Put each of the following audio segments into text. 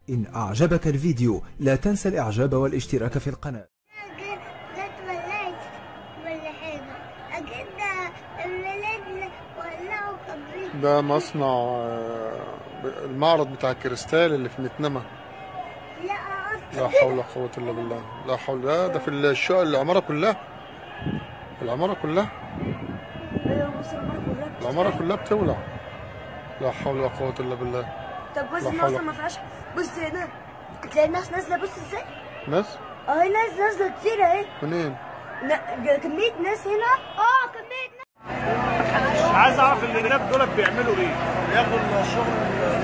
إن أعجبك الفيديو لا تنسى الإعجاب والاشتراك في القناة أجد لا تولعت ولا حاجة أجد الولاد ولعوا كبريت ده مصنع آه، المعرض بتاع الكريستال اللي في متنمة لا لا أصلا حول ولا قوة إلا بالله لا حول لا ده في الشقة العمارة كلها العمارة كلها العمارة كلها بتولع لا حول ولا قوة إلا بالله طب بص لا الناس حول. اصلا ما فيهاش بص هنا هتلاقي الناس نازله بص ازاي ناس اهي ناس نازله كتير اهي منين؟ نا- كميه ناس هنا اه كميه ناس عايز اعرف اللي هناك دول بيعملوا ايه؟ ياخدوا الشغل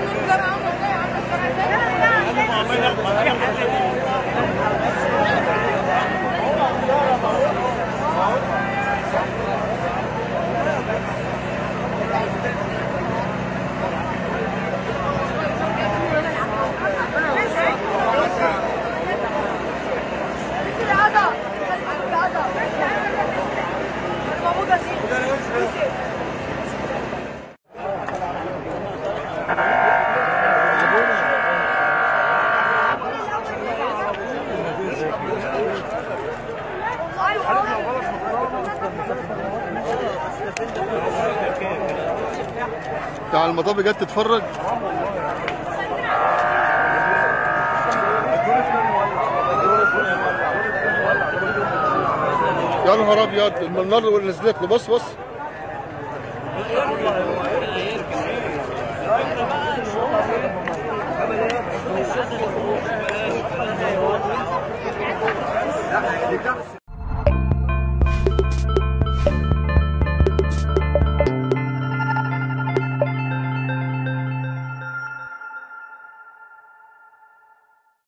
يعني المطابق جت تتفرج يا نهار ابيض النار اللي نزلت له بص بص